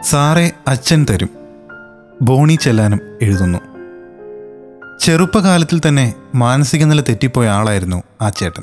സാറെ അച്ഛൻ തരും ബോണി ചെല്ലാനും എഴുതുന്നു ചെറുപ്പകാലത്തിൽ തന്നെ മാനസിക നില തെറ്റിപ്പോയ ആളായിരുന്നു ആ ചേട്ടൻ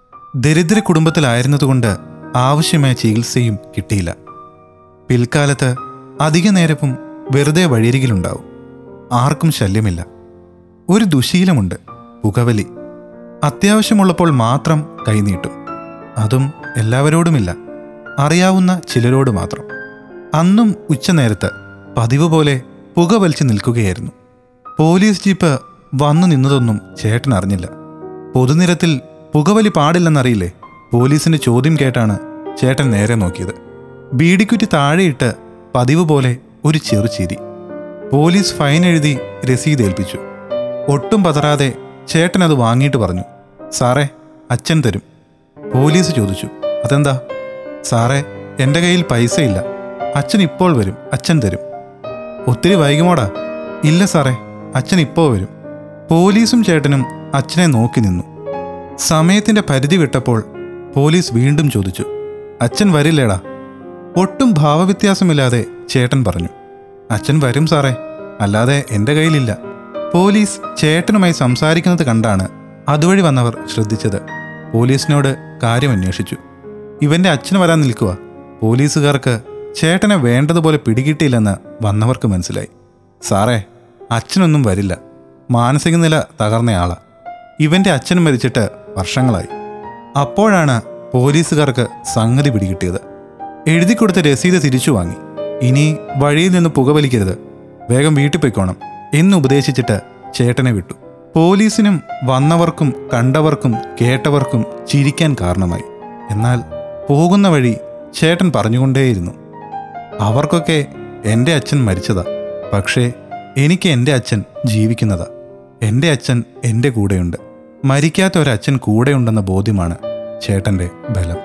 ദരിദ്ര കുടുംബത്തിലായിരുന്നതുകൊണ്ട് ആവശ്യമായ ചികിത്സയും കിട്ടിയില്ല പിൽക്കാലത്ത് അധിക നേരവും വെറുതെ വഴിയരികിലുണ്ടാവും ആർക്കും ശല്യമില്ല ഒരു ദുശീലമുണ്ട് പുകവലി അത്യാവശ്യമുള്ളപ്പോൾ മാത്രം കൈനീട്ടും അതും എല്ലാവരോടുമില്ല അറിയാവുന്ന ചിലരോട് മാത്രം അന്നും ഉച്ചനേരത്ത് പതിവ് പോലെ പുക വലിച്ചു നിൽക്കുകയായിരുന്നു പോലീസ് ജീപ്പ് വന്നു നിന്നതൊന്നും ചേട്ടൻ അറിഞ്ഞില്ല പൊതുനിരത്തിൽ പുകവലി പാടില്ലെന്നറിയില്ലേ പോലീസിന്റെ ചോദ്യം കേട്ടാണ് ചേട്ടൻ നേരെ നോക്കിയത് ബീഡിക്കുറ്റി താഴെയിട്ട് പതിവ് പോലെ ഒരു ചെറുചിരി പോലീസ് ഫൈൻ എഴുതി രസീത് ഏൽപ്പിച്ചു ഒട്ടും പതറാതെ ചേട്ടൻ അത് വാങ്ങിയിട്ട് പറഞ്ഞു സാറേ അച്ഛൻ തരും പോലീസ് ചോദിച്ചു അതെന്താ സാറേ എൻ്റെ കയ്യിൽ പൈസയില്ല അച്ഛൻ ഇപ്പോൾ വരും അച്ഛൻ തരും ഒത്തിരി വൈകുമോടാ ഇല്ല സാറേ അച്ഛൻ ഇപ്പോൾ വരും പോലീസും ചേട്ടനും അച്ഛനെ നോക്കി നിന്നു സമയത്തിന്റെ പരിധി വിട്ടപ്പോൾ പോലീസ് വീണ്ടും ചോദിച്ചു അച്ഛൻ വരില്ലേടാ ഒട്ടും ഭാവവ്യത്യാസമില്ലാതെ ചേട്ടൻ പറഞ്ഞു അച്ഛൻ വരും സാറേ അല്ലാതെ എൻ്റെ കയ്യിലില്ല പോലീസ് ചേട്ടനുമായി സംസാരിക്കുന്നത് കണ്ടാണ് അതുവഴി വന്നവർ ശ്രദ്ധിച്ചത് പോലീസിനോട് കാര്യം അന്വേഷിച്ചു ഇവന്റെ അച്ഛൻ വരാൻ നിൽക്കുക പോലീസുകാർക്ക് ചേട്ടനെ വേണ്ടതുപോലെ പിടികിട്ടിയില്ലെന്ന് വന്നവർക്ക് മനസ്സിലായി സാറേ അച്ഛനൊന്നും വരില്ല മാനസിക നില തകർന്നയാളാ ഇവന്റെ അച്ഛൻ മരിച്ചിട്ട് വർഷങ്ങളായി അപ്പോഴാണ് പോലീസുകാർക്ക് സംഗതി പിടികിട്ടിയത് എഴുതി കൊടുത്ത രസീത് തിരിച്ചു വാങ്ങി ഇനി വഴിയിൽ നിന്ന് പുകവലിക്കരുത് വേഗം വീട്ടിൽ പോയിക്കോണം എന്ന് ഉപദേശിച്ചിട്ട് ചേട്ടനെ വിട്ടു പോലീസിനും വന്നവർക്കും കണ്ടവർക്കും കേട്ടവർക്കും ചിരിക്കാൻ കാരണമായി എന്നാൽ പോകുന്ന വഴി ചേട്ടൻ പറഞ്ഞുകൊണ്ടേയിരുന്നു അവർക്കൊക്കെ എൻ്റെ അച്ഛൻ മരിച്ചതാ പക്ഷേ എനിക്ക് എൻ്റെ അച്ഛൻ ജീവിക്കുന്നതാ എൻ്റെ അച്ഛൻ എൻ്റെ കൂടെയുണ്ട് മരിക്കാത്ത ഒരച്ഛൻ കൂടെയുണ്ടെന്ന ബോധ്യമാണ് ചേട്ടൻ്റെ ബലം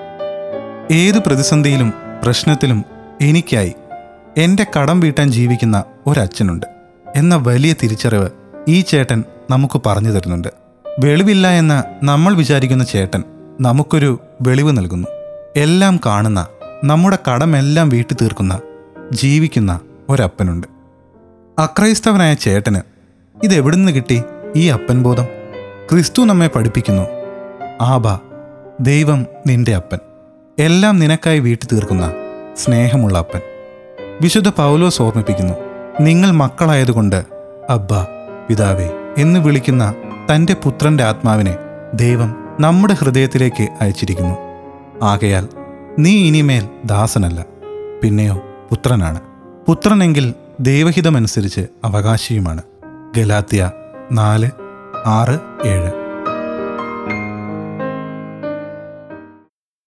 ഏത് പ്രതിസന്ധിയിലും പ്രശ്നത്തിലും എനിക്കായി എൻ്റെ കടം വീട്ടാൻ ജീവിക്കുന്ന ഒരച്ഛനുണ്ട് എന്ന വലിയ തിരിച്ചറിവ് ഈ ചേട്ടൻ നമുക്ക് പറഞ്ഞു തരുന്നുണ്ട് വെളിവില്ല എന്ന് നമ്മൾ വിചാരിക്കുന്ന ചേട്ടൻ നമുക്കൊരു വെളിവ് നൽകുന്നു എല്ലാം കാണുന്ന നമ്മുടെ കടമെല്ലാം വീട്ടി തീർക്കുന്ന ജീവിക്കുന്ന ഒരപ്പനുണ്ട് അക്രൈസ്തവനായ ചേട്ടന് ഇതെവിടുന്ന് കിട്ടി ഈ അപ്പൻ ബോധം ക്രിസ്തു നമ്മെ പഠിപ്പിക്കുന്നു ആബാ ദൈവം നിന്റെ അപ്പൻ എല്ലാം നിനക്കായി വീട്ടി തീർക്കുന്ന സ്നേഹമുള്ള അപ്പൻ വിശുദ്ധ പൗലോസ് ഓർമ്മിപ്പിക്കുന്നു നിങ്ങൾ മക്കളായതുകൊണ്ട് അബ്ബ പിതാവേ എന്ന് വിളിക്കുന്ന തൻ്റെ പുത്രന്റെ ആത്മാവിനെ ദൈവം നമ്മുടെ ഹൃദയത്തിലേക്ക് അയച്ചിരിക്കുന്നു ആകയാൽ നീ ഇനിമേൽ ദാസനല്ല പിന്നെയോ പുത്രനാണ് പുത്രനെങ്കിൽ ദൈവഹിതമനുസരിച്ച് അവകാശിയുമാണ് ഗലാത്യ നാല് ആറ് ഏഴ്